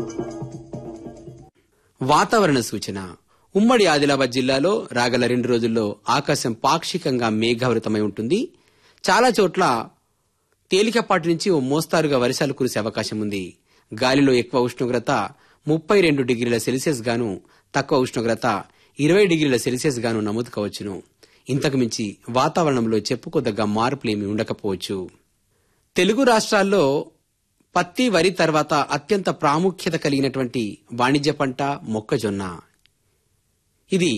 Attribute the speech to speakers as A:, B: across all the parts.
A: వాతావరణ సూచన ఉమ్మడి ఆదిలాబాద్ జిల్లాలో రాగల రెండు రోజుల్లో ఆకాశం పాక్షికంగా మేఘావృతమై ఉంటుంది చాలా చోట్ల తేలికపాటి నుంచి ఓ మోస్తారుగా వర్షాలు కురిసే అవకాశం ఉంది గాలిలో ఎక్కువ ఉష్ణోగ్రత ముప్పై రెండు డిగ్రీల సెల్సియస్ గాను తక్కువ ఉష్ణోగ్రత ఇరవై డిగ్రీల సెల్సియస్ గాను నమోదు కావచ్చును ఇంతకు మించి వాతావరణంలో చెప్పుకోదగ్గ మార్పులేమీ ఉండకపోవచ్చు తెలుగు రాష్ట్రాల్లో పత్తి వరి తర్వాత అత్యంత ప్రాముఖ్యత కలిగినటువంటి వాణిజ్య పంట మొక్కజొన్న ఇది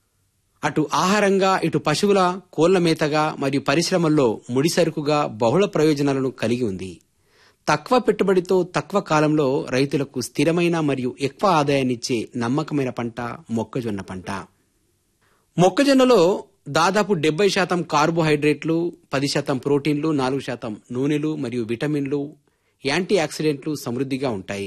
A: అటు ఆహారంగా ఇటు పశువుల కోళ్ల మేతగా మరియు పరిశ్రమల్లో ముడిసరుకుగా బహుళ ప్రయోజనాలను కలిగి ఉంది తక్కువ పెట్టుబడితో తక్కువ కాలంలో రైతులకు స్థిరమైన మరియు ఎక్కువ ఆదాయాన్నిచ్చే నమ్మకమైన పంట మొక్కజొన్న పంట మొక్కజొన్నలో దాదాపు డెబ్బై శాతం కార్బోహైడ్రేట్లు పది శాతం ప్రోటీన్లు నాలుగు శాతం నూనెలు మరియు విటమిన్లు యాంటీ ఆక్సిడెంట్లు సమృద్ధిగా ఉంటాయి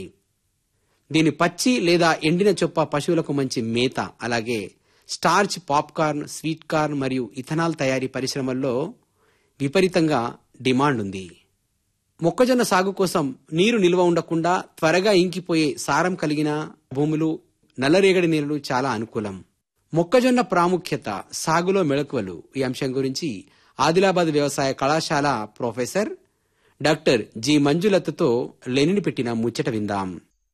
A: దీని పచ్చి లేదా ఎండిన చొప్ప పశువులకు మంచి మేత అలాగే స్టార్చ్ పాప్కార్న్ స్వీట్ కార్న్ మరియు ఇథనాల్ తయారీ పరిశ్రమల్లో విపరీతంగా డిమాండ్ ఉంది మొక్కజొన్న సాగు కోసం నీరు నిల్వ ఉండకుండా త్వరగా ఇంకిపోయే సారం కలిగిన భూములు నల్లరేగడి నేలలు చాలా అనుకూలం మొక్కజొన్న ప్రాముఖ్యత సాగులో మెళకువలు ఈ అంశం గురించి ఆదిలాబాద్ వ్యవసాయ కళాశాల ప్రొఫెసర్ డాక్టర్ జి మంజులతతో లెనిని పెట్టిన ముచ్చట విందాం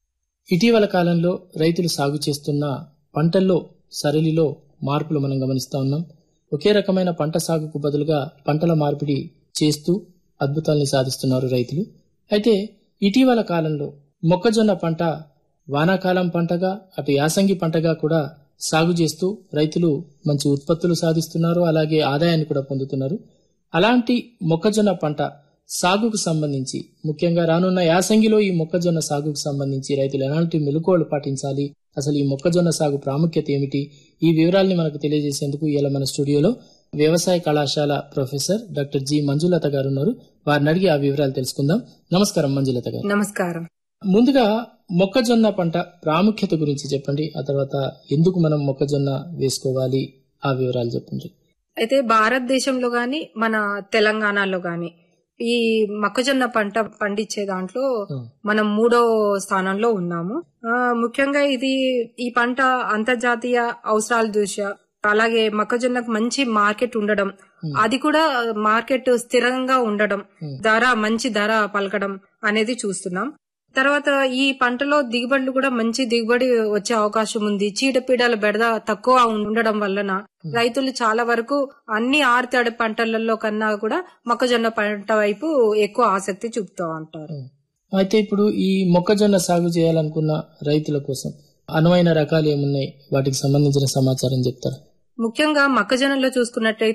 B: ఇటీవల కాలంలో రైతులు సాగు చేస్తున్న పంటల్లో సరళిలో మార్పులు మనం గమనిస్తా ఉన్నాం ఒకే రకమైన పంట సాగుకు బదులుగా పంటల మార్పిడి చేస్తూ అద్భుతాల్ని సాధిస్తున్నారు రైతులు అయితే ఇటీవల కాలంలో మొక్కజొన్న పంట వానాకాలం పంటగా అటు యాసంగి పంటగా కూడా సాగు చేస్తూ రైతులు మంచి ఉత్పత్తులు సాధిస్తున్నారు అలాగే ఆదాయాన్ని కూడా పొందుతున్నారు అలాంటి మొక్కజొన్న పంట సాగుకు సంబంధించి ముఖ్యంగా రానున్న యాసంగిలో ఈ మొక్కజొన్న సాగుకు సంబంధించి రైతులు ఎలాంటి మెలకువలు పాటించాలి అసలు ఈ మొక్కజొన్న సాగు ప్రాముఖ్యత ఏమిటి ఈ వివరాల్ని మనకు తెలియజేసేందుకు ఇలా మన స్టూడియోలో వ్యవసాయ కళాశాల ప్రొఫెసర్ డాక్టర్ జి మంజులత గారు ఉన్నారు వారిని అడిగి ఆ వివరాలు తెలుసుకుందాం నమస్కారం మంజులత గారు
C: నమస్కారం
B: ముందుగా మొక్కజొన్న పంట ప్రాముఖ్యత గురించి చెప్పండి ఆ తర్వాత ఎందుకు మనం మొక్కజొన్న వేసుకోవాలి ఆ వివరాలు చెప్పండి
C: అయితే భారతదేశంలో గాని మన తెలంగాణలో గాని ఈ మొక్కజొన్న పంట పండించే దాంట్లో
B: Hmm.
C: మనం మూడో స్థానంలో ఉన్నాము ఆ, ముఖ్యంగా ఇది ఈ పంట అంతర్జాతీయ అవసరాల దృష్ట్యా అలాగే మొక్కజొన్నకు మంచి మార్కెట్ ఉండడం అది కూడా మార్కెట్ స్థిరంగా ఉండడం ధర మంచి ధర పలకడం అనేది చూస్తున్నాం తర్వాత ఈ పంటలో దిగుబడులు కూడా మంచి దిగుబడి వచ్చే అవకాశం ఉంది చీడపీడల బెడద తక్కువ ఉండడం వలన రైతులు చాలా వరకు అన్ని ఆరుతడి పంటలలో కన్నా కూడా మొక్కజొన్న పంట వైపు ఎక్కువ ఆసక్తి చూపుతూ ఉంటారు
B: అయితే ఇప్పుడు ఈ మొక్కజొన్న సాగు చేయాలనుకున్న రైతుల కోసం అనువైన రకాలు ఏమున్నాయి వాటికి సంబంధించిన సమాచారం చెప్తారా
C: ముఖ్యంగా మొక్కజొన్నలో చూసుకున్నట్టయితే